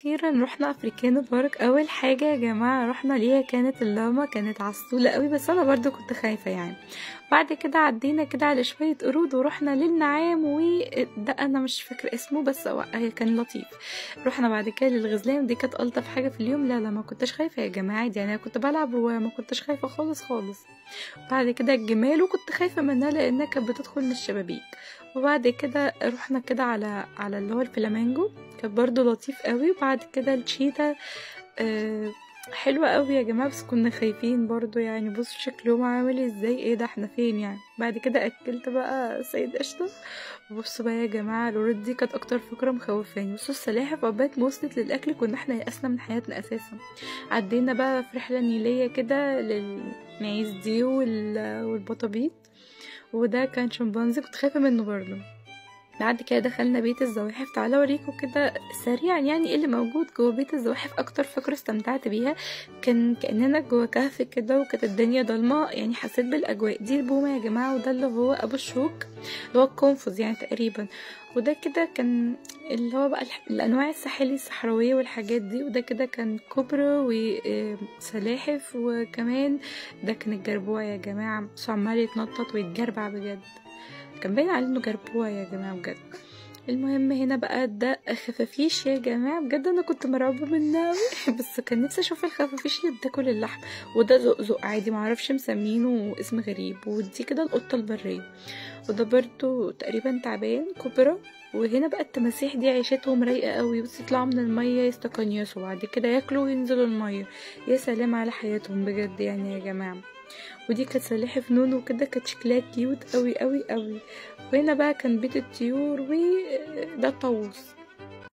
أخيرا رحنا أفريكانو بارك أول حاجة يا جماعة رحنا ليها كانت اللاما كانت عسولة قوي بس أنا برضو كنت خايفة يعني بعد كده عدينا كده على شوية قرود ورحنا للنعام وده أنا مش فاكرة اسمه بس هو هي كان لطيف رحنا بعد كده للغزلان دي كانت ألطف حاجة في اليوم لا لا ما كنتش خايفة يا جماعة عادي يعني أنا كنت بلعب وما كنتش خايفة خالص خالص بعد كده الجمال وكنت خايفة منها لأنها كانت بتدخل من الشبابيك وبعد كده رحنا كده على على اللي هو الفلامينجو كان برضو لطيف قوي وبعد كده الشيتا آه حلوة قوي يا جماعة بس كنا خايفين برضو يعني بصوا شكلهم عامل ازاي ايه ده احنا فين يعني بعد كده اكلت بقى سيد قشطة بصوا بقى يا جماعة الورد دي كانت اكتر فكرة مخوفاني بصوا السلاحف عقبال ما وصلت للاكل كنا احنا يأسنا من حياتنا اساسا عدينا بقى في رحلة نيلية كده للمعيز دي وال... والبطابيط وده كان شمبانزي كنت خايفة منه برضه بعد كده دخلنا بيت الزواحف تعالى اوريكم كده سريعا يعني ايه اللي موجود جوه بيت الزواحف اكتر فكرة استمتعت بيها كان كاننا جوه كهف كده وكانت الدنيا ضلمه يعني حسيت بالاجواء دي البومه يا جماعه وده اللي هو ابو الشوك اللي هو القنفذ يعني تقريبا وده كده كان اللي هو بقى الانواع الساحلي الصحراويه والحاجات دي وده كده كان كوبرا وسلاحف وكمان ده كان الجربوع يا جماعه بس عمال يتنطط ويتجربع بجد كان باين عليه انه جربوع يا جماعه بجد المهم هنا بقى ده خفافيش يا جماعه بجد انا كنت مرعوبه منها بس كان نفسي اشوف الخفافيش اللي بتاكل اللحم وده زقزق عادي معرفش مسمينه اسم غريب ودي كده القطه البريه وده برضو تقريبا تعبان كوبرا وهنا بقى التماسيح دي عيشتهم رايقه قوي بس يطلعوا من الميه يستقنيسوا وبعد كده ياكلوا وينزلوا الميه يا سلام على حياتهم بجد يعني يا جماعه ودي كانت سلاحف نونو كده كانت شكلها كيوت قوي قوي قوي وهنا بقى كان بيت الطيور وده الطاووس